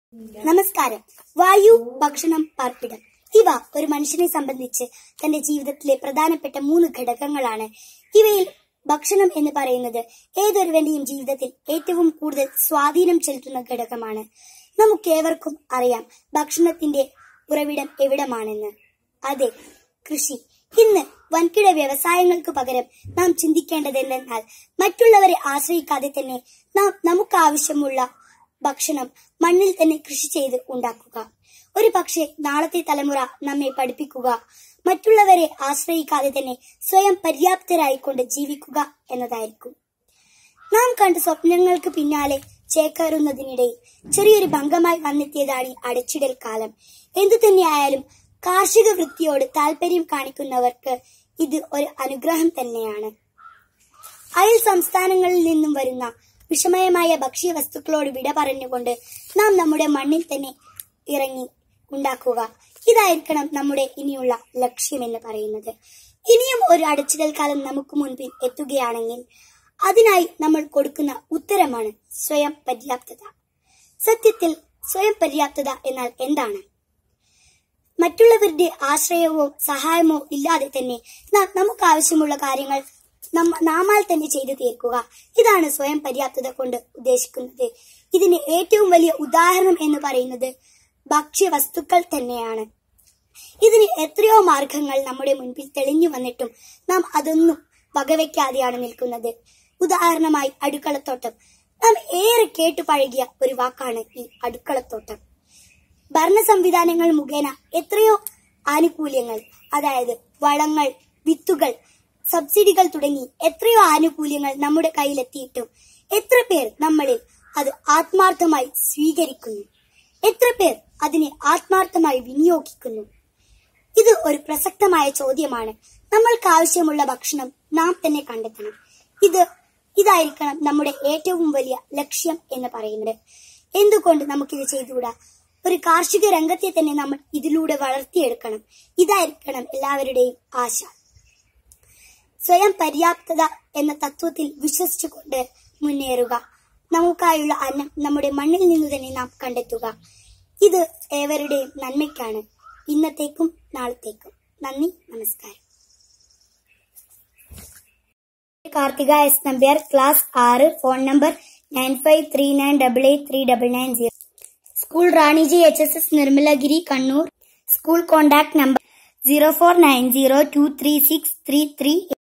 നമസ്കാരം വായു ഭക്ഷണം പാർപ്പിടം ഇവ ഒരു മനുഷ്യനെ സംബന്ധിച്ച് തന്റെ ജീവിതത്തിലെ പ്രധാനപ്പെട്ട മൂന്ന് ഘടകങ്ങളാണ് ഇവയിൽ ഭക്ഷണം എന്ന് പറയുന്നത് ഏതൊരുവന്റെയും ജീവിതത്തിൽ ഏറ്റവും കൂടുതൽ സ്വാധീനം ചെലുത്തുന്ന ഘടകമാണ് നമുക്കേവർക്കും അറിയാം ഭക്ഷണത്തിന്റെ ഉറവിടം എവിടമാണെന്ന് അതെ കൃഷി ഇന്ന് വൻകിട വ്യവസായങ്ങൾക്ക് പകരം നാം ചിന്തിക്കേണ്ടത് എന്തെന്നാൽ മറ്റുള്ളവരെ ആശ്രയിക്കാതെ തന്നെ നാം നമുക്ക് ആവശ്യമുള്ള ഭക്ഷണം മണ്ണിൽ തന്നെ കൃഷി ചെയ്ത് ഉണ്ടാക്കുക ഒരു പക്ഷേ നാളത്തെ തലമുറ നമ്മെ പഠിപ്പിക്കുക മറ്റുള്ളവരെ ആശ്രയിക്കാതെ തന്നെ സ്വയം പര്യാപ്തരായിക്കൊണ്ട് ജീവിക്കുക എന്നതായിരിക്കും നാം കണ്ട സ്വപ്നങ്ങൾക്ക് പിന്നാലെ ചേക്കേറുന്നതിനിടയിൽ ചെറിയൊരു ഭംഗമായി വന്നെത്തിയതാണ് ഈ അടച്ചിടൽ കാലം എന്തു തന്നെയായാലും കാർഷിക വൃത്തിയോട് താല്പര്യം കാണിക്കുന്നവർക്ക് ഇത് ഒരു അനുഗ്രഹം തന്നെയാണ് അയൽ സംസ്ഥാനങ്ങളിൽ നിന്നും വരുന്ന വിഷമയമായ ഭക്ഷ്യവസ്തുക്കളോട് വിട പറഞ്ഞുകൊണ്ട് നാം നമ്മുടെ മണ്ണിൽ തന്നെ ഇറങ്ങി ഉണ്ടാക്കുക ഇതായിരിക്കണം നമ്മുടെ ഇനിയുള്ള ലക്ഷ്യം എന്ന് പറയുന്നത് ഇനിയും ഒരു അടച്ചിടൽ കാലം നമുക്ക് മുൻപിൽ എത്തുകയാണെങ്കിൽ അതിനായി നമ്മൾ കൊടുക്കുന്ന ഉത്തരമാണ് സ്വയം പര്യാപ്തത സത്യത്തിൽ സ്വയം പര്യാപ്തത എന്നാൽ എന്താണ് മറ്റുള്ളവരുടെ ആശ്രയമോ സഹായമോ ഇല്ലാതെ തന്നെ നാം നമുക്ക് ആവശ്യമുള്ള കാര്യങ്ങൾ നമ്മ- നാമാൽ തന്നെ ചെയ്തു തീർക്കുക ഇതാണ് സ്വയം പര്യാപ്തത കൊണ്ട് ഉദ്ദേശിക്കുന്നത് ഇതിന് ഏറ്റവും വലിയ ഉദാഹരണം എന്ന് പറയുന്നത് ഭക്ഷ്യവസ്തുക്കൾ തന്നെയാണ് ഇതിന് എത്രയോ മാർഗങ്ങൾ നമ്മുടെ മുൻപിൽ തെളിഞ്ഞു വന്നിട്ടും നാം അതൊന്നും വകവയ്ക്കാതെയാണ് നിൽക്കുന്നത് ഉദാഹരണമായി അടുക്കളത്തോട്ടം നാം ഏറെ കേട്ടു പഴകിയ ഒരു വാക്കാണ് ഈ അടുക്കളത്തോട്ടം ഭരണ സംവിധാനങ്ങൾ മുഖേന എത്രയോ ആനുകൂല്യങ്ങൾ അതായത് വളങ്ങൾ വിത്തുകൾ സബ്സിഡികൾ തുടങ്ങി എത്രയോ ആനുകൂല്യങ്ങൾ നമ്മുടെ കയ്യിലെത്തിയിട്ടും എത്ര പേർ നമ്മളിൽ അത് ആത്മാർത്ഥമായി സ്വീകരിക്കുന്നു എത്ര പേർ അതിനെ ആത്മാർത്ഥമായി വിനിയോഗിക്കുന്നു ഇത് ഒരു പ്രസക്തമായ ചോദ്യമാണ് നമ്മൾക്ക് ആവശ്യമുള്ള ഭക്ഷണം നാം തന്നെ കണ്ടെത്തണം ഇത് ഇതായിരിക്കണം നമ്മുടെ ഏറ്റവും വലിയ ലക്ഷ്യം എന്ന് പറയുന്നത് എന്തുകൊണ്ട് നമുക്കിത് ചെയ്തുകൂടാ ഒരു കാർഷിക രംഗത്തെ തന്നെ നമ്മൾ ഇതിലൂടെ വളർത്തിയെടുക്കണം ഇതായിരിക്കണം എല്ലാവരുടെയും ആശ സ്വയം പര്യാപ്തത എന്ന തത്വത്തിൽ വിശ്വസിച്ചുകൊണ്ട് മുന്നേറുക നമുക്കായുള്ള അന്നം നമ്മുടെ മണ്ണിൽ നിന്ന് തന്നെ നാം കണ്ടെത്തുക ഇത് ഏവരുടെയും നന്മയ്ക്കാണ് ഇന്നത്തേക്കും നാളത്തേക്കും നന്ദി നമസ്കാരം കാർത്തിക എസ് നമ്പ്യാർ ക്ലാസ് ആറ് phone number nine five three nine double eight three double nine zero school Raniji H S S Nirmalagiri Kannur school contact number zero four nine zero two three six three three